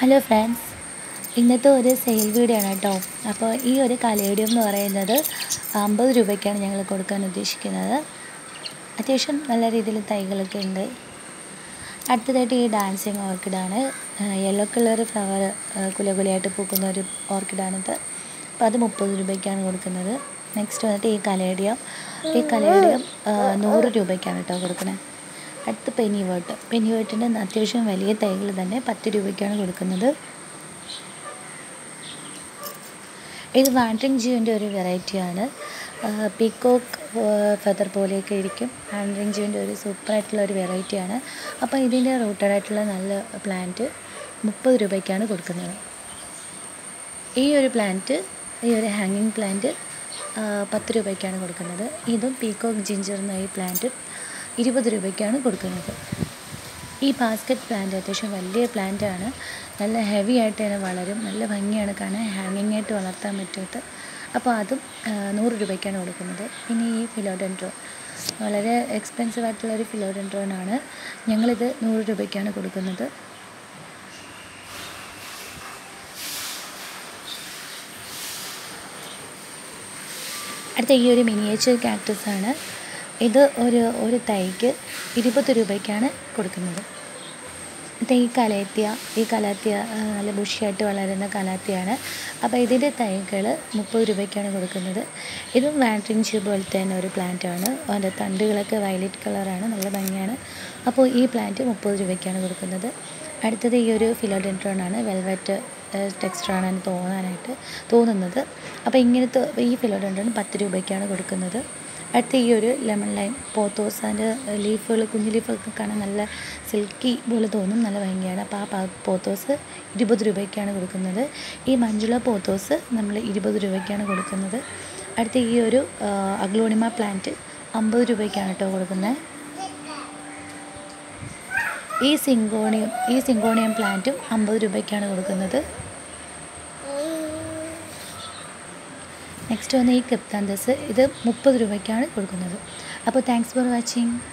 hello friends ഇന്നത്തെ ഒരു sale video ആണ് കേട്ടോ അപ്പോൾ ഈ ഒരു കലേഡിയം എന്ന് പറയുന്നത് അമ്പത് രൂപയ്ക്കാണ് ഞങ്ങൾ കൊടുക്കാൻ ഉദ്ദേശിക്കുന്നത് അത്യാവശ്യം നല്ല രീതിയിൽ തൈകളൊക്കെ ഉണ്ട് അടുത്തതായിട്ട് ഈ ഡാൻസിങ് ഓർക്കിഡാണ് യെല്ലോ കളർ ഫ്ലവർ കുലകുലയായിട്ട് പൂക്കുന്ന ഒരു ഓർക്കിഡാണിത് അപ്പോൾ അത് മുപ്പത് രൂപയ്ക്കാണ് കൊടുക്കുന്നത് നെക്സ്റ്റ് വന്നിട്ട് ഈ കലേഡിയം ഈ കലേഡിയം നൂറ് രൂപയ്ക്കാണ് കേട്ടോ കൊടുക്കുന്നത് അടുത്ത് പെനി വേർട്ട് പെനി വേർട്ടിൻ്റെ അത്യാവശ്യം വലിയ തൈകൾ തന്നെ പത്ത് രൂപയ്ക്കാണ് കൊടുക്കുന്നത് ഇത് വാൻഡ്രിങ് ജിയോൻ്റെ ഒരു വെറൈറ്റിയാണ് പീക്കോക്ക് ഫെദർ പോലെയൊക്കെ ഇരിക്കും വാൻഡ്രിങ് ജിയോൻ്റെ ഒരു സൂപ്പറായിട്ടുള്ള ഒരു വെറൈറ്റിയാണ് അപ്പോൾ ഇതിൻ്റെ റൂട്ടഡ് ആയിട്ടുള്ള നല്ല പ്ലാന്റ് മുപ്പത് രൂപയ്ക്കാണ് കൊടുക്കുന്നത് ഈ ഒരു പ്ലാന്റ് ഈ ഒരു ഹാങ്ങിങ് പ്ലാന്റ് പത്ത് രൂപയ്ക്കാണ് കൊടുക്കുന്നത് ഇതും പീക്കോക്ക് ജിഞ്ചർ എന്ന ഈ പ്ലാന്റ് ഇരുപത് രൂപയ്ക്കാണ് കൊടുക്കുന്നത് ഈ ബാസ്ക്കറ്റ് പ്ലാന്റ് അത്യാവശ്യം വലിയ പ്ലാന്റ് ആണ് നല്ല ഹെവി ആയിട്ട് തന്നെ വളരും നല്ല ഭംഗിയാണ് കാണാൻ ഹാങ്ങിങ് ആയിട്ട് വളർത്താൻ പറ്റാത്ത അപ്പോൾ അതും നൂറ് രൂപയ്ക്കാണ് കൊടുക്കുന്നത് പിന്നെ ഈ ഫിലോഡെൻഡ്രോൺ വളരെ എക്സ്പെൻസീവ് ആയിട്ടുള്ള ഒരു ഫിലോഡെൻഡ്രോൺ ആണ് ഞങ്ങളിത് നൂറ് രൂപയ്ക്കാണ് കൊടുക്കുന്നത് അടുത്ത ഈ ഒരു മിനിയേച്ചർ കാക്ടസ് ആണ് ഇത് ഒരു ഒരു തൈക്ക് ഇരുപത് രൂപയ്ക്കാണ് കൊടുക്കുന്നത് ഇത് ഈ കലേത്തിയ ഈ കലാത്തിയ നല്ല ബുഷിയായിട്ട് വളരുന്ന കലാത്തിയാണ് അപ്പോൾ ഇതിൻ്റെ തൈകൾ മുപ്പത് രൂപയ്ക്കാണ് കൊടുക്കുന്നത് ഇതും വാൻഡ്രിങ് ച്യൂബ് പോലത്തെ തന്നെ ഒരു പ്ലാന്റ് ആണ് അതിൻ്റെ തണ്ടുകളൊക്കെ വയലറ്റ് കളറാണ് നല്ല ഭംഗിയാണ് അപ്പോൾ ഈ പ്ലാന്റ് മുപ്പത് രൂപയ്ക്കാണ് കൊടുക്കുന്നത് അടുത്തത് ഈ ഒരു ഫിലോഡെൻട്രോൺ ആണ് വെൽവെറ്റ് ടെക്സ്റ്ററാണ് തോന്നാനായിട്ട് തോന്നുന്നത് അപ്പോൾ ഇങ്ങനത്തെ ഈ ഫിലോഡെൻട്രോൺ പത്ത് രൂപയ്ക്കാണ് കൊടുക്കുന്നത് അടുത്ത ഈ ഒരു ലെമൺ ലൈം പോത്തോസ് അതിൻ്റെ ലീഫുകൾ കുഞ്ഞു ലീഫൊക്കെ കാണാൻ നല്ല സിൽക്കി പോലെ തോന്നും നല്ല ഭംഗിയാണ് അപ്പോൾ ആ പോത്തോസ് ഇരുപത് രൂപയ്ക്കാണ് കൊടുക്കുന്നത് ഈ മഞ്ജുള പോത്തോസ് നമ്മൾ ഇരുപത് രൂപയ്ക്കാണ് കൊടുക്കുന്നത് അടുത്ത ഈ ഒരു അഗ്ലോണിമ പ്ലാന്റ് അമ്പത് രൂപയ്ക്കാണ് കേട്ടോ കൊടുക്കുന്നത് ഈ സിങ്കോണിയം ഈ സിങ്കോണിയം പ്ലാന്റും അമ്പത് രൂപയ്ക്കാണ് കൊടുക്കുന്നത് നെക്സ്റ്റ് വന്ന് ഈ കെപ്താന്തസ് ഇത് മുപ്പത് രൂപയ്ക്കാണ് കൊടുക്കുന്നത് അപ്പോൾ താങ്ക്സ് ഫോർ വാച്ചിങ്